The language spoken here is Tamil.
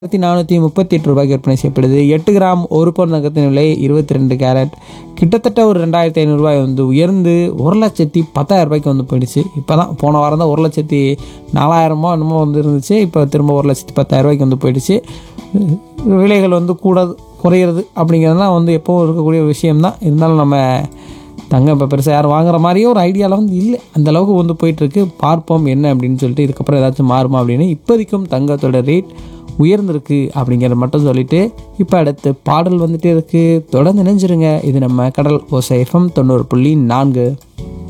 ஆயிரத்தி நானூற்றி முப்பத்தி எட்டு ரூபாய்க்கு விற்பனை செய்யப்படுது எட்டு கிராம் ஒரு பவுன் தங்கத்தின் விலை இருபத்தி ரெண்டு கேரட் கிட்டத்தட்ட ஒரு ரெண்டாயிரத்தி ஐநூறுரூவாய் வந்து உயர்ந்து ஒரு லட்சத்தி பத்தாயிரம் ரூபாய்க்கு வந்து போயிடுச்சு இப்போ தான் போன வாரம் தான் ஒரு லட்சத்தி நாலாயிரமோ என்னமோ வந்து இருந்துச்சு இப்போ திரும்ப ஒரு லட்சத்தி பத்தாயிரம் ரூபாய்க்கு வந்து போயிடுச்சு விலைகள் வந்து கூட குறையிறது அப்படிங்கிறதுலாம் வந்து எப்போவும் இருக்கக்கூடிய ஒரு விஷயம்தான் இருந்தாலும் நம்ம தங்கம் இப்போ பெருசாக யாரும் வாங்குற மாதிரியே ஒரு ஐடியாவில் வந்து இல்லை அந்த அளவுக்கு வந்து போயிட்டுருக்கு பார்ப்போம் என்ன அப்படின்னு சொல்லிட்டு இதுக்கப்புறம் ஏதாச்சும் மாறுமா அப்படின்னு இப்போதைக்கும் தங்கத்தோட ரேட் உயர்ந்திருக்கு அப்படிங்கிறத மட்டும் சொல்லிட்டு இப்போ அடுத்து பாடல் வந்துட்டே இருக்குது தொடர்ந்து நினைஞ்சிருங்க இது நம்ம கடல் ஓசை எஃப்எம் தொண்ணூறு புள்ளி நான்கு